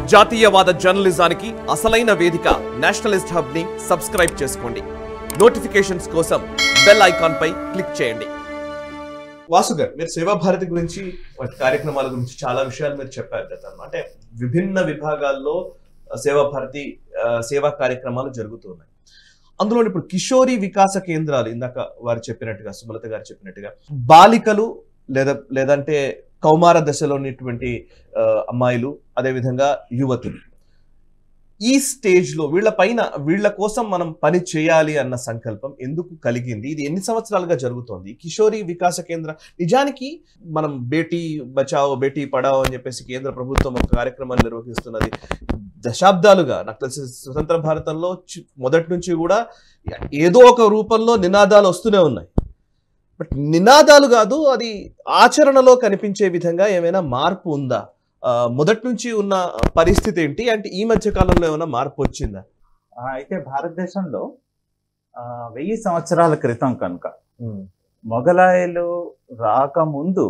జాతీయవాద జర్నలిజానికి అసలైన వేదిక నేషనలిస్ట్ హబ్ ని సబ్స్క్రైబ్ చేసుకోండి నోటిఫికేషన్స్ కోసం బెల్ ఐకాన్ పై క్లిక్ చేయండి వాసు గారు మీరు సేవా భారతి గురించి వాటి కార్యక్రమాల గురించి చాలా విషయాలు మీరు చెప్పారు గతంలో అంటే విభిన్న విభాగాల్లో ఆ, సేవా భారతి ఆ, సేవా కార్యక్రమాలు జరుగుతున్నాయి అందులో ఇప్పుడు కిషోరి వికాస కేంద్రాలు ఇందాక వారు చెప్పినట్టుగా సుమలత గారు చెప్పినట్టుగా బాలికలు లేదా లేదంటే కౌమార దశలో ఉన్నటువంటి ఆ, అమ్మాయిలు అదేవిధంగా యువతులు ఈ స్టేజ్ లో వీళ్ళ పైన వీళ్ళ కోసం మనం పని చేయాలి అన్న సంకల్పం ఎందుకు కలిగింది ఇది ఎన్ని సంవత్సరాలుగా జరుగుతోంది కిషోరి వికాస కేంద్ర నిజానికి మనం బేటీ బచావో బేటీ పడావో అని చెప్పేసి కేంద్ర ప్రభుత్వం ఒక కార్యక్రమాన్ని నిర్వహిస్తున్నది దశాబ్దాలుగా నాకు తెలిసి స్వతంత్ర భారతంలో చి- మొదటి నుంచి కూడా ఏదో ఒక రూపంలో నినాదాలు వస్తూనే ఉన్నాయి బట్ నినాదాలు కాదు అది ఆచరణలో కనిపించే విధంగా ఏమైనా మార్పు ఉందా ఆ, మొదటి నుంచి ఉన్న పరిస్థితి ఏంటి అంటే ఈ మధ్య కాలంలో ఏమైనా మార్పు వచ్చిందా ఆ, అయితే భారతదేశంలో ఆ, వెయ్యి సంవత్సరాల క్రితం కనుక మొఘలాయులు రాకముందు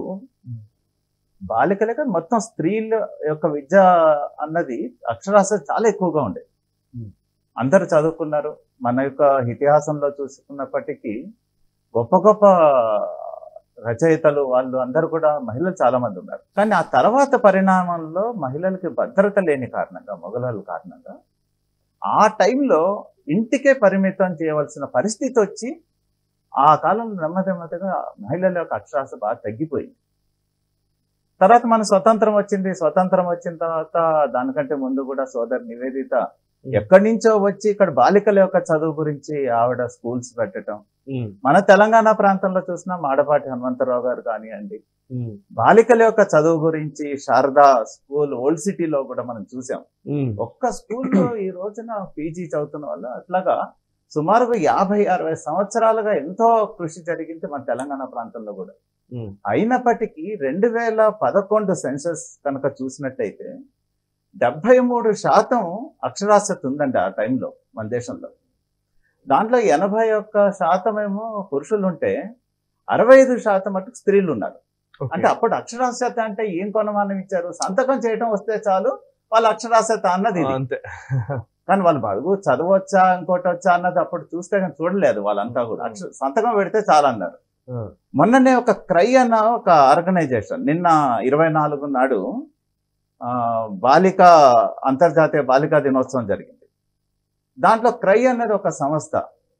బాలికలకి మొత్తం స్త్రీల యొక్క విద్య అన్నది అక్షరాస్యత చాలా ఎక్కువగా ఉండేది Hmm. అందరూ చదువుకున్నారు మన యొక్క ఇతిహాసంలో చూసుకున్నప్పటికీ గొప్ప గొప్ప రచయితలు వాళ్ళు అందరూ కూడా మహిళలు చాలా మంది ఉన్నారు కానీ ఆ తర్వాత పరిణామంలో మహిళలకి భద్రత లేని కారణంగా మొఘలాల కారణంగా ఆ టైంలో ఇంటికే పరిమితం చేయవలసిన పరిస్థితి వచ్చి ఆ కాలంలో నెమ్మది నెమ్మదిగా మహిళల యొక్క అక్షరాస్యత బాగా తగ్గిపోయింది తర్వాత మన స్వతంత్రం వచ్చింది స్వతంత్రం వచ్చిన తర్వాత దానికంటే ముందు కూడా సోదరి నివేదిత ఎక్కడి నుంచో వచ్చి ఇక్కడ బాలికల యొక్క చదువు గురించి ఆవిడ స్కూల్స్ పెట్టడం మన తెలంగాణ ప్రాంతంలో చూసిన మాడపాటి హనుమంతరావు గారు కానివ్వండి బాలికల యొక్క చదువు గురించి శారదా స్కూల్ ఓల్డ్ సిటీలో కూడా మనం చూసాం ఒక్క స్కూల్లో ఈ రోజున పీజీ చదువుతున్న వాళ్ళు అట్లాగా సుమారుగా యాభై అరవై సంవత్సరాలుగా ఎంతో కృషి జరిగింది మన తెలంగాణ ప్రాంతంలో కూడా అయినప్పటికీ రెండు వేల పదకొండు సెన్సస్ కనుక చూసినట్టయితే డెబ్బై మూడు శాతం అక్షరాస్యత ఉందండి ఆ టైంలో మన దేశంలో దాంట్లో ఎనభై ఒక్క శాతం ఏమో పురుషులు ఉంటే అరవై ఐదు శాతం మటుకు స్త్రీలు ఉన్నారు అంటే అప్పుడు అక్షరాస్యత అంటే ఏం కొనమానం ఇచ్చారు సంతకం చేయడం వస్తే చాలు వాళ్ళ అక్షరాస్యత అన్నది ఇది. అంతే కానీ వాళ్ళు బడుగు చదవచ్చా ఇంకోటి వచ్చా అన్నది అప్పుడు చూస్తే కానీ చూడలేదు వాళ్ళంతా కూడా అక్ష- సంతకం పెడితే చాలా అన్నారు మొన్ననే ఒక క్రై అన్న ఒక ఆర్గనైజేషన్ నిన్న ఇరవై నాలుగు నాడు ఆ, బాలిక అంతర్జాతీయ బాలికా దినోత్సవం జరిగింది దాంట్లో క్రై అన్నది ఒక సంస్థ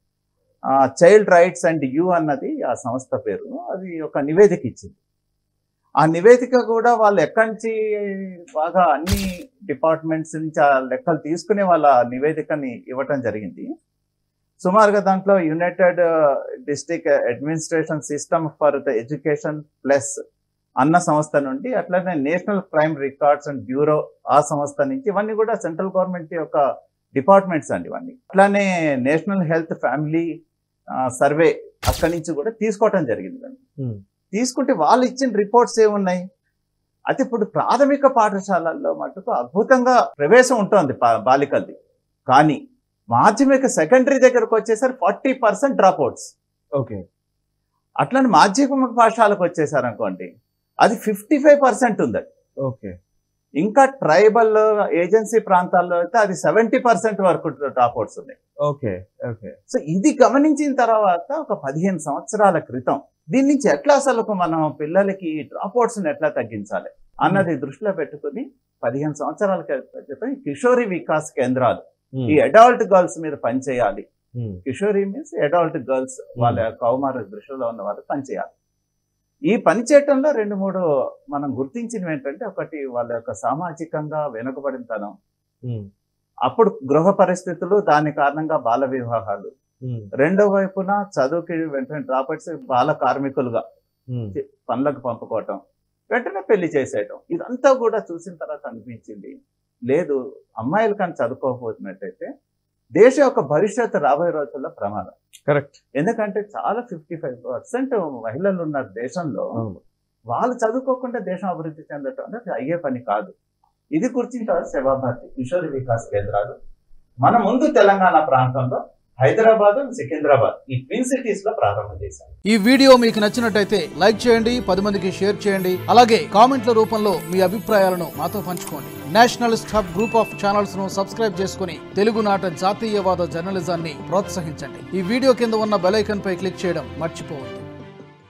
చైల్డ్ రైట్స్ అండ్ యూ అన్నది ఆ సంస్థ పేరు అది ఒక నివేదిక ఇచ్చింది ఆ నివేదిక కూడా వాళ్ళు ఎక్కడి నుంచి బాగా అన్ని డిపార్ట్మెంట్స్ నుంచి ఆ లెక్కలు తీసుకుని వాళ్ళ నివేదికని ఇవ్వటం జరిగింది సుమారుగా దాంట్లో united district administration system for the education plus అన్న సంస్థ నుండి అట్లనే national crime records and bureau ఆ సంస్థ నుంచి ఇవన్నీ కూడా సెంట్రల్ గవర్నమెంట్ యొక్క డిపార్ట్మెంట్స్ అండి ఇవన్నీ అట్లానే నేషనల్ హెల్త్ ఫ్యామిలీ సర్వే అక్కడి నుంచి కూడా తీసుకోవటం జరిగింది ఇవన్నీ. తీసుకుంటే వాళ్ళు ఇచ్చిన రిపోర్ట్స్ ఏమున్నాయి అయితే ఇప్పుడు ప్రాథమిక పాఠశాలల్లో మటుకు అద్భుతంగా ప్రవేశం ఉంటుంది బా- బాలికలది కానీ మాధ్యమిక సెకండరీ దగ్గరకు వచ్చేసరికి forty percent drop outs okay అట్లని మాధ్యమిక పాఠశాలకు వచ్చేసారు అనుకోండి అది ఫిఫ్టీ ఫైవ్ పర్సెంట్ ఉంది ఓకే ఇంకా ట్రైబల్ ఏజెన్సీ ప్రాంతాల్లో అయితే అది సెవెంటీ పర్సెంట్ వరకు డ్రాప్ అవుట్స్ ఉన్నాయి ఓకే ఓకే సో ఇది గమనించిన తర్వాత ఒక పదిహేను సంవత్సరాల క్రితం దీని నుంచి ఎట్లా అసలు మనం పిల్లలకి డ్రాప్ అవుట్స్ ఎట్లా తగ్గించాలి అన్నది దృష్టిలో పెట్టుకుని పదిహేను సంవత్సరాల క్రితం ఈ కిషోరి వికాస్ కేంద్రాలు ఈ అడల్ట్ గర్ల్స్ మీద పనిచేయాలి కిషోరి మీన్స్ అడల్ట్ గర్ల్స్ వాళ్ళ కౌమార దృష్టిలో ఉన్న వాళ్ళు పనిచేయాలి ఈ పని చేయటంలో రెండు మూడు మనం గుర్తించినవి ఏంటంటే ఒకటి వాళ్ళ యొక్క సామాజికంగా వెనుకబడినతనం అప్పుడు గృహ పరిస్థితులు దాని కారణంగా బాల వివాహాలు రెండో వైపున చదువుకి వెంటనే డ్రాపర్స్ బాల కార్మికులుగా పనులకు పంపుకోవటం వెంటనే పెళ్లి చేసేయటం ఇదంతా కూడా చూసిన తర్వాత అనిపించింది లేదు అమ్మాయిలు కానీ చదువుకోకపోతున్నట్టయితే దేశ యొక్క భవిష్యత్తు రాబోయే రోజుల్లో ప్రమాదం కరెక్ట్ ఎందుకంటే చాలా ఫిఫ్టీ ఫైవ్ పర్సెంట్ మహిళలు ఉన్నారు దేశంలో వాళ్ళు చదువుకోకుండా దేశం అభివృద్ధి చెందటం అనేది అయ్యే పని కాదు ఇది గుర్తించిన సేవాభారతి కిషోరి వికాస్ కేంద్రాలు మన ముందు తెలంగాణ ప్రాంతంలో హైదరాబాద్ సికింద్రాబాద్ ఈ ట్విన్ సిటీస్ లో ప్రారంభం చేశాను ఈ వీడియో మీకు నచ్చినట్టయితే లైక్ చేయండి పది మందికి షేర్ చేయండి అలాగే కామెంట్ల రూపంలో మీ అభిప్రాయాలను మాతో పంచుకోండి nationalist hub group of channels ను సబ్స్క్రైబ్ చేసుకుని తెలుగునాట జాతీయవాద జర్నలిజాన్ని ప్రోత్సహించండి ఈ వీడియో కింద ఉన్న బెల్ ఐకాన్ పై క్లిక్ చేయడం మర్చిపోవద్దు